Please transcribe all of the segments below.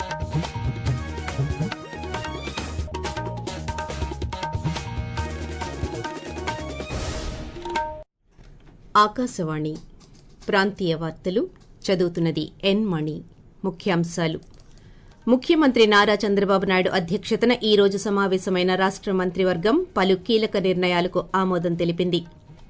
ఆకాశవాణి ప్రాంతీయ వార్తలు చదువుతున్నది ఎన్ మణి ముఖ్యాంశాలు ముఖ్యమంత్రి నారా చంద్రబాబు నాయుడు అధ్యక్షతన ఈ రోజు సమావేశమైన రాష్ట మంత్రివర్గం పలు కీలక నిర్ణయాలకు ఆమోదం తెలిపింది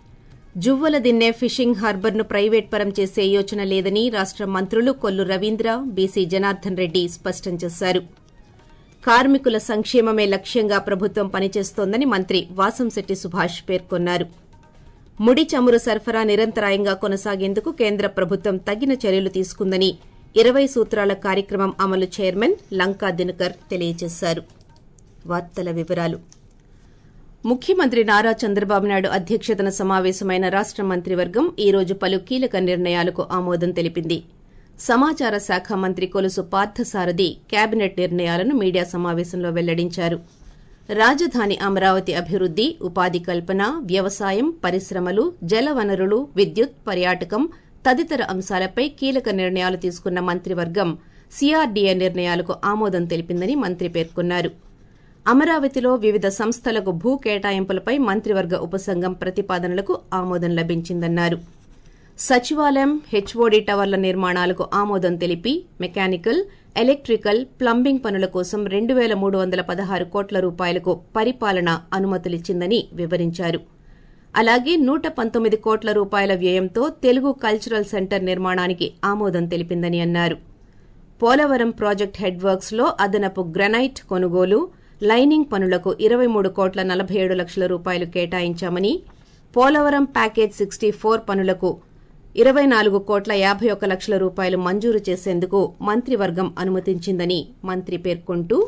జువ్వల దిన్నే ఫిషింగ్ హార్బర్ను ప్రైవేట్ పరం చేసే యోచన లేదని రాష్ట మంత్రులు కొల్లు రవీంద్ర బీసీ జనార్దన్ రెడ్డి స్పష్టం చేశారు కార్మికుల సంక్షేమమే లక్ష్యంగా ప్రభుత్వం పనిచేస్తోందని మంత్రి వాసంశెట్టి సుభాష్ పేర్కొన్నారు ముడి చమురు సరఫరా నిరంతరాయంగా కొనసాగేందుకు కేంద్ర ప్రభుత్వం తగిన చర్యలు తీసుకుందని ఇరవై సూత్రాల కార్యక్రమం అమలు చైర్మన్ లంకా దినకర్ తెలియజేశారు వార్తల వివరాలు ముఖ్యమంత్రి నారా చంద్రబాబు నాయుడు అధ్యక్షతన సమావేశమైన రాష్ట మంత్రివర్గం ఈ రోజు పలు కీలక నిర్ణయాలకు ఆమోదం తెలిపింది సమాచార శాఖ మంత్రి కొలుసు పార్థసారథి కేబినెట్ నిర్ణయాలను మీడియా సమావేశంలో వెల్లడించారు రాజధాని అమరావతి అభివృద్ది ఉపాధి కల్పన వ్యవసాయం పరిశ్రమలు జలవనరులు విద్యుత్ పర్యాటకం తదితర అంశాలపై కీలక నిర్ణయాలు తీసుకున్న మంత్రివర్గం సీఆర్డీఏ నిర్ణయాలకు ఆమోదం తెలిపిందని మంత్రి పేర్కొన్నారు అమరావతిలో వివిధ సంస్థలకు భూ కేటాయింపులపై మంత్రివర్గ ఉపసంఘం ప్రతిపాదనలకు ఆమోదం లభించిందన్నారు సచివాలయం హెచ్ఓడి టవర్ల నిర్మాణాలకు ఆమోదం తెలిపి మెకానికల్ ఎలక్టికల్ ప్లంబింగ్ పనుల కోసం రెండు పేల మూడు వందల పదహారు కోట్ల రూపాయలకు పరిపాలన అనుమతులిచ్చిందని వివరించారు అలాగే నూట పంతొమ్మిది కోట్ల రూపాయల వ్యయంతో తెలుగు కల్చరల్ సెంటర్ నిర్మాణానికి ఆమోదం తెలిపిందని అన్నారు పోలవరం ప్రాజెక్ట్ హెడ్ వర్క్స్ లో అదనపు గ్రనైట్ కొనుగోలు లైనింగ్ పనులకు ఇరవై మూడు కోట్ల నలభై ఏడు లక్షల రూపాయలు కేటాయించామని పోలవరం ప్యాకేజ్ సిక్స్టీ ఫోర్ పనులకు ఇరవై నాలుగు కోట్ల యాభై ఒక్క లక్షల రూపాయలు మంజూరు చేసేందుకు మంత్రివర్గం అనుమతించిందని మంత్రి పేర్కొంటూ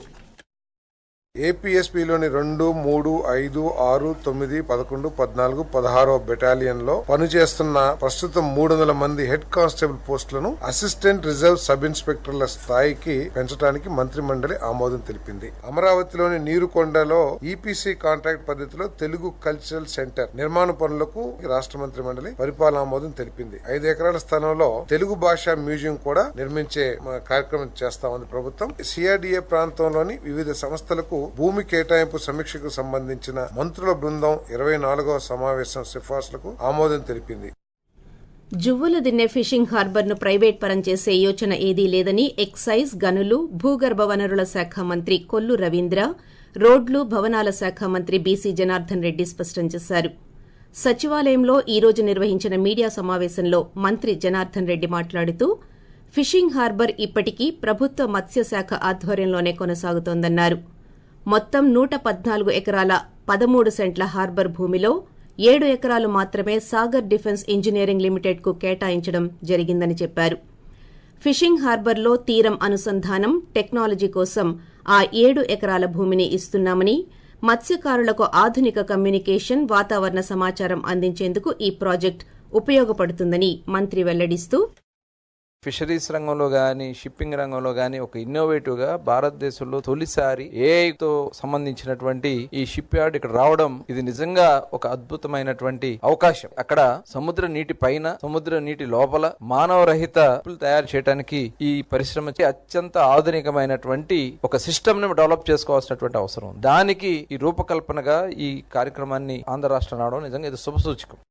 ఏపీఎస్పీలోని రెండు మూడు ఐదు ఆరు తొమ్మిది పదకొండు పద్నాలుగు పదహారో బెటాలియన్ లో పనిచేస్తున్న ప్రస్తుతం మూడు వందల మంది హెడ్ కానిస్టేబుల్ పోస్టులను అసిస్టెంట్ రిజర్వ్ సబ్ ఇన్స్పెక్టర్ల స్థాయికి పెంచడానికి మంత్రి మండలి ఆమోదం తెలిపింది అమరావతిలోని నీరుకొండలో ఈపీసీ కాంట్రాక్ట్ పద్ధతిలో తెలుగు కల్చరల్ సెంటర్ నిర్మాణ పనులకు రాష్ట్ర మంత్రి మండలి పరిపాలన ఆమోదం తెలిపింది ఐదు ఎకరాల స్థలంలో తెలుగు భాషా మ్యూజియం కూడా నిర్మించే కార్యక్రమం చేస్తామంది ప్రభుత్వం సిఆర్డీఏ ప్రాంతంలోని వివిధ సంస్థలకు భూమి కేటాయింపు సమీక్షకు సంబంధించిన మంత్రుల బృందం ఇరవై నాలుగవ సమావేశం సిఫార్సులకు ఆమోదం తెలిపింది జువ్వల దిన్నె ఫిషింగ్ హార్బర్ను ప్రైవేట్ పరం చేసే యోచన ఏదీ లేదని ఎక్సైజ్ గనులు భూగర్భ వనరుల శాఖ మంత్రి కొల్లు రవీంద్ర రోడ్లు భవనాల శాఖ మంత్రి బీసీ జనార్దన్ రెడ్డి స్పష్టం చేశారు సచివాలయంలో ఈ రోజు నిర్వహించిన మీడియా సమావేశంలో మంత్రి జనార్దన్ రెడ్డి మాట్లాడుతూ ఫిషింగ్ హార్బర్ ఇప్పటికీ ప్రభుత్వ మత్స్యశాఖ ఆధ్వర్యంలోనే కొనసాగుతోందన్నారు మొత్తం నూట పద్నాలుగు ఎకరాల పదమూడు సెంట్ల హార్బర్ భూమిలో ఏడు ఎకరాలు మాత్రమే సాగర్ డిఫెన్స్ ఇంజనీరింగ్ లిమిటెడ్ కు కేటాయించడం జరిగిందని చెప్పారు ఫిషింగ్ హార్బర్లో తీరం అనుసంధానం టెక్నాలజీ కోసం ఆ ఏడు ఎకరాల భూమిని ఇస్తున్నామని మత్స్యకారులకు ఆధునిక కమ్యూనికేషన్ వాతావరణ సమాచారం అందించేందుకు ఈ ప్రాజెక్టు ఉపయోగపడుతుందని మంత్రి వెల్లడిస్తూ ఫిషరీస్ రంగంలో గాని షిప్పింగ్ రంగంలో గాని ఒక ఇన్నోవేటివ్ గా భారతదేశంలో తొలిసారి ఏఐ తో సంబంధించినటువంటి ఈ షిప్ యార్డ్ ఇక్కడ రావడం ఇది నిజంగా ఒక అద్భుతమైనటువంటి అవకాశం అక్కడ సముద్ర నీటి పైన సముద్ర నీటి లోపల మానవ రహిత తయారు చేయడానికి ఈ పరిశ్రమ అత్యంత ఆధునికమైనటువంటి ఒక సిస్టమ్ ని డెవలప్ చేసుకోవాల్సినటువంటి అవసరం దానికి ఈ రూపకల్పనగా ఈ కార్యక్రమాన్ని ఆంధ్ర రాష్ట్రం రావడం నిజంగా ఇది శుభసూచకం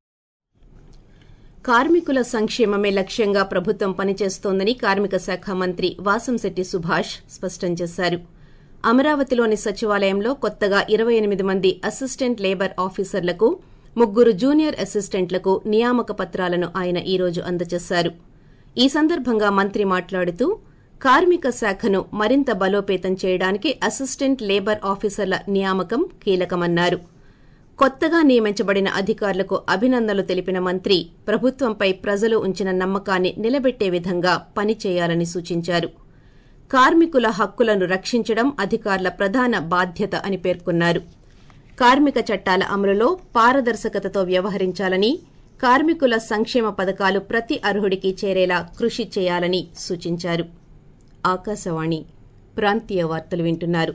కార్మికుల సంక్షేమమే లక్ష్యంగా ప్రభుత్వం పనిచేస్తోందని కార్మిక శాఖ మంత్రి వాసంశెట్టి సుభాష్ స్పష్టం చేశారు అమరావతిలోని సచివాలయంలో కొత్తగా ఇరవై ఎనిమిది మంది అసిస్టెంట్ లేబర్ ఆఫీసర్లకు ముగ్గురు జూనియర్ అసిస్టెంట్లకు నియామక పత్రాలను ఆయన ఈ రోజు అందజేశారు ఈ సందర్భంగా మంత్రి మాట్లాడుతూ కార్మిక శాఖను మరింత బలోపేతం చేయడానికి అసిస్టెంట్ లేబర్ ఆఫీసర్ల నియామకం కీలకమన్నారు కొత్తగా నియమించబడిన అధికారులకు అభినందనలు తెలిపిన మంత్రి ప్రభుత్వంపై ప్రజలు ఉంచిన నమ్మకాన్ని నిలబెట్టే విధంగా పనిచేయాలని సూచించారు కార్మికుల హక్కులను రక్షించడం అధికారుల ప్రధాన బాధ్యత అని పేర్కొన్నారు కార్మిక చట్టాల అమలులో పారదర్శకతతో వ్యవహరించాలని కార్మికుల సంక్షేమ పథకాలు ప్రతి అర్హుడికి చేరేలా కృషి చేయాలని సూచించారు ఆకాశవాణి ప్రాంతీయ వార్తలు వింటున్నారు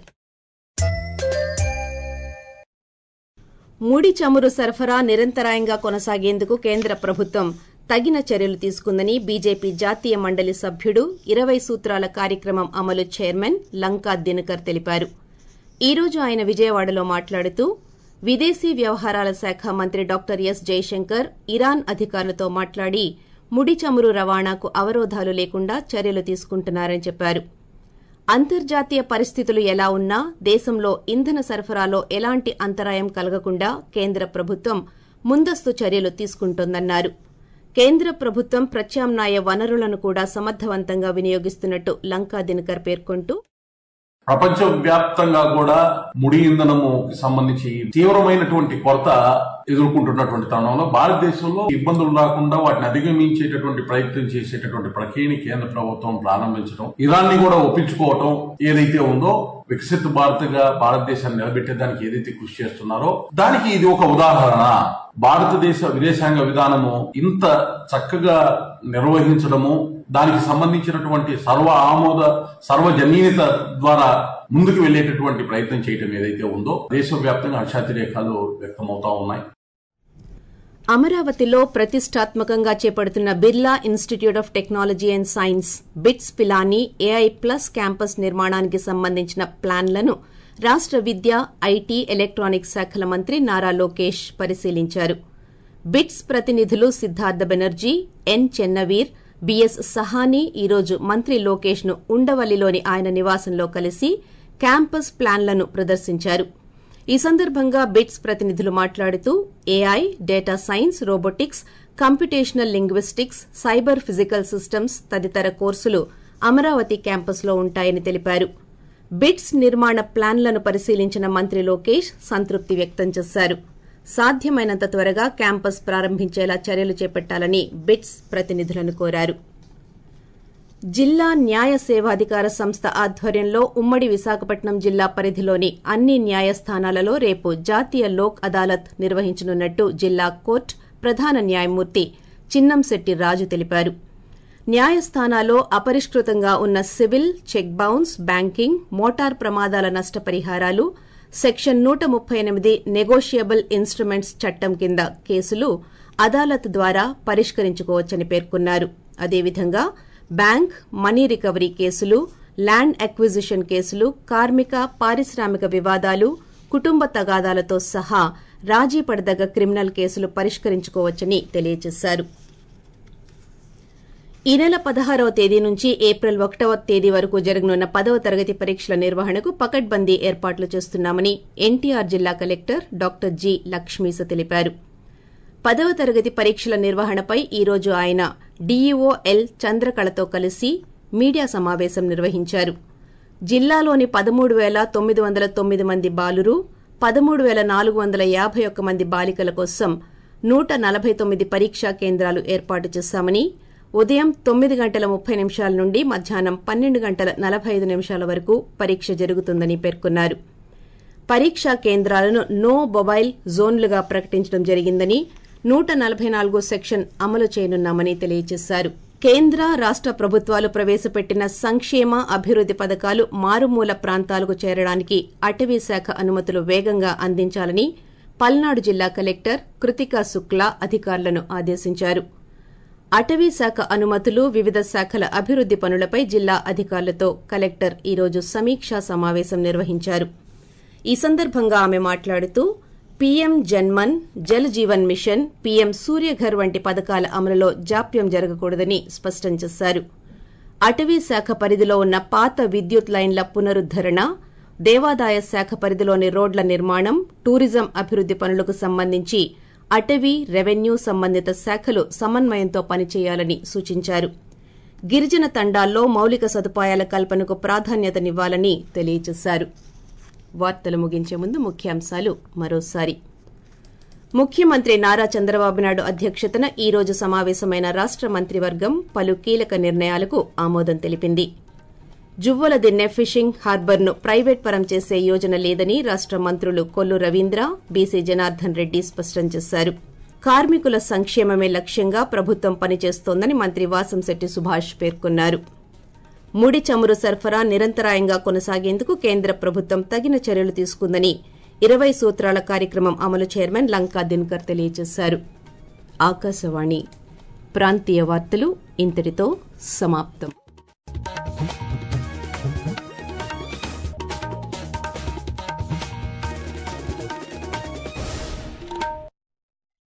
ముడి చమురు సరఫరా నిరంతరాయంగా కొనసాగేందుకు కేంద్ర ప్రభుత్వం తగిన చర్యలు తీసుకుందని బీజేపీ జాతీయ మండలి సభ్యుడు ఇరవై సూత్రాల కార్యక్రమం అమలు చైర్మన్ లంకా దినకర్ తెలిపారు ఈ రోజు ఆయన విజయవాడలో మాట్లాడుతూ విదేశీ వ్యవహారాల శాఖ మంత్రి డాక్టర్ ఎస్ జైశంకర్ ఇరాన్ అధికారులతో మాట్లాడి ముడి చమురు రవాణాకు అవరోధాలు లేకుండా చర్యలు తీసుకుంటున్నారని చెప్పారు అంతర్జాతీయ పరిస్థితులు ఎలా ఉన్నా దేశంలో ఇంధన సరఫరాలో ఎలాంటి అంతరాయం కలగకుండా కేంద్ర ప్రభుత్వం ముందస్తు చర్యలు తీసుకుంటోందన్నారు కేంద్ర ప్రభుత్వం ప్రత్యామ్నాయ వనరులను కూడా సమర్థవంతంగా వినియోగిస్తున్నట్టు లంకా దినకర్ పేర్కొంటూ ప్రపంచ వ్యాప్తంగా కూడా ముడి ఇంధనము సంబంధించి తీవ్రమైనటువంటి కొరత ఎదుర్కొంటున్నటువంటి తరుణంలో భారతదేశంలో ఇబ్బందులు రాకుండా వాటిని అధిగమించేటటువంటి ప్రయత్నం చేసేటటువంటి ప్రక్రియని కేంద్ర ప్రభుత్వం ప్రారంభించడం ఇరాన్ ని కూడా ఒప్పించుకోవటం ఏదైతే ఉందో వికసిత భారత్ గా భారతదేశాన్ని నిలబెట్టేదానికి ఏదైతే కృషి చేస్తున్నారో దానికి ఇది ఒక ఉదాహరణ భారతదేశ విదేశాంగ విధానము ఇంత చక్కగా నిర్వహించడము దానికి సంబంధించినటువంటి సర్వ ఆమోద సర్వజనీయత ద్వారా ముందుకు వెళ్లేటటువంటి ప్రయత్నం చేయడం ఏదైతే ఉందో దేశవ్యాప్తంగా అక్షాతిరేఖలు వ్యక్తమవుతా ఉన్నాయి అమరావతిలో ప్రతిష్టాత్మకంగా చేపడుతున్న Birla institute of technology and science BITS Pilani AI plus campus నిర్మాణానికి సంబంధించిన ప్లాన్లను రాష్ట విద్య ఐటీ ఎలక్ట్రానిక్స్ శాఖల మంత్రి నారా లోకేష్ పరిశీలించారు బిట్స్ ప్రతినిధులు సిద్ధార్థ బెనర్జీ ఎన్ చెన్నవీర్ బిఎస్ సహానీ ఈరోజు మంత్రి లోకేష్ ను ఉండవల్లిలోని ఆయన నివాసంలో కలిసి క్యాంపస్ ప్లాన్లను ప్రదర్శించారు ఈ సందర్భంగా బిట్స్ ప్రతినిధులు మాట్లాడుతూ AI data science robotics computational linguistics cyber physical systems తదితర కోర్సులు అమరావతి క్యాంపస్లో ఉంటాయని తెలిపారు బిట్స్ నిర్మాణ ప్లాన్లను పరిశీలించిన మంత్రి లోకేష్ సంతృప్తి వ్యక్తం చేశారు సాధ్యమైనంత త్వరగా క్యాంపస్ ప్రారంభించేలా చర్యలు చేపట్టాలని బిట్స్ ప్రతినిధులను కోరారు జిల్లా న్యాయ సేవాధికార సంస్థ ఆధ్వర్యంలో ఉమ్మడి విశాఖపట్నం జిల్లా పరిధిలోని అన్ని న్యాయస్థానాలలో రేపు జాతీయ లోక్ అదాలత్ నిర్వహించనున్నట్టు జిల్లా కోర్టు ప్రధాన న్యాయమూర్తి చిన్నంశెట్టి రాజు తెలిపారు న్యాయస్థానాల్లో అపరిష్కృతంగా ఉన్న civil cheque bounce banking motor ప్రమాదాల నష్టపరిహారాలు సెక్షన్ నూట ముప్పై ఎనిమిది నెగోషియబుల్ ఇన్స్ట్రుమెంట్స్ చట్టం కింద కేసులు అదాలత్ ద్వారా పరిష్కరించుకోవచ్చని పేర్కొన్నారు అదేవిధంగా బ్యాంక్ మనీ రికవరీ కేసులు ల్యాండ్ అక్విజిషన్ కేసులు కార్మిక పారిశ్రామిక వివాదాలు కుటుంబ తగాదాలతో సహా రాజీ పడదగ్గ క్రిమినల్ కేసులు పరిష్కరించుకోవచ్చని తెలియజేశారు ఈ నెల పదహారవ తేదీ నుంచి ఏప్రిల్ ఒకటవ తేదీ వరకు జరగనున్న పదవ తరగతి పరీక్షల నిర్వహణకు పకడ్బందీ ఏర్పాట్లు చేస్తున్నామని ఎన్టీఆర్ జిల్లా కలెక్టర్ డాక్టర్ జి లక్ష్మీస తెలిపారు పదవ తరగతి పరీక్షల నిర్వహణపై ఈ రోజు ఆయన డీఈఓ ఎల్ చంద్రకళతో కలిసి మీడియా సమావేశం నిర్వహించారు జిల్లాలోని పదమూడు పేల తొమ్మిది వందల తొమ్మిది మంది బాలురు పదమూడు పేల నాలుగు వందల యాభై ఒక్క మంది బాలికల కోసం నూట నలభై తొమ్మిది పరీక్షా కేంద్రాలు ఏర్పాటు చేశామని ఉదయం తొమ్మిది గంటల ముప్పై నిమిషాల నుండి మధ్యాహ్నం పన్నెండు గంటల నలభై ఐదు నిమిషాల వరకు పరీక్ష జరుగుతుందని పేర్కొన్నారు పరీక్షా కేంద్రాలను నో మొబైల్ జోన్లుగా ప్రకటించడం జరిగిందని నూట నలభై నాలుగో సెక్షన్ అమలు చేయనున్నామని తెలియజేశారు కేంద్ర రాష్ట ప్రభుత్వాలు ప్రవేశపెట్టిన సంక్షేమ అభివృద్ది పథకాలు మారుమూల ప్రాంతాలకు చేరడానికి అటవీ శాఖ అనుమతులు వేగంగా అందించాలని పల్నాడు జిల్లా కలెక్టర్ కృతికా శుక్లా అధికారులను ఆదేశించారు అటవీ శాఖ అనుమతులు వివిధ శాఖల అభివృద్ది పనులపై జిల్లా అధికారులతో కలెక్టర్ ఈ రోజు సమీక్షా సమావేశం నిర్వహించారు ఈ సందర్భంగా ఆమె మాట్లాడుతూ PM Janman Jal Jeevan mission PM Suryaghar వంటి పథకాల అమలులో జాప్యం జరగకూడదని స్పష్టం చేశారు అటవీ శాఖ పరిధిలో ఉన్న పాత విద్యుత్ లైన్ల పునరుద్దరణ దేవాదాయ శాఖ పరిధిలోని రోడ్ల నిర్మాణం టూరిజం అభివృద్ది పనులకు సంబంధించి అటవీ రెవెన్యూ సంబంధిత శాఖలు సమన్వయంతో పనిచేయాలని సూచించారు గిరిజన తండాల్లో మౌలిక సదుపాయాల కల్పనకు ప్రాధాన్యతనివ్వాలని తెలియజేశారు వార్తలు ముగించే ముందు ముఖ్యాంశాలు మరోసారి ముఖ్యమంత్రి నారా చంద్రబాబు నాయుడు అధ్యక్షతన ఈ రోజు సమావేశమైన రాష్ట మంత్రివర్గం పలు కీలక నిర్ణయాలకు ఆమోదం తెలిపింది జువ్వల దిన్నె ఫిషింగ్ హార్బర్ను ప్రైవేట్ పరం చేసే యోజన లేదని రాష్ట మంత్రులు కొల్లు రవీంద్ర బీసీ జనార్దన్ రెడ్డి స్పష్టం చేశారు కార్మికుల సంక్షేమమే లక్ష్యంగా ప్రభుత్వం పనిచేస్తోందని మంత్రి వాసంశెట్టి సుభాష్ పేర్కొన్నారు ముడి చమురు సరఫరా నిరంతరాయంగా కొనసాగేందుకు కేంద్ర ప్రభుత్వం తగిన చర్యలు తీసుకుందని ఇరవై సూత్రాల కార్యక్రమం అమలు చైర్మన్ లంకా దినకర్ తెలియజేశారు ఆకాశవాణి ప్రాంతీయ వార్తలు ఇంతటితో సమాప్తం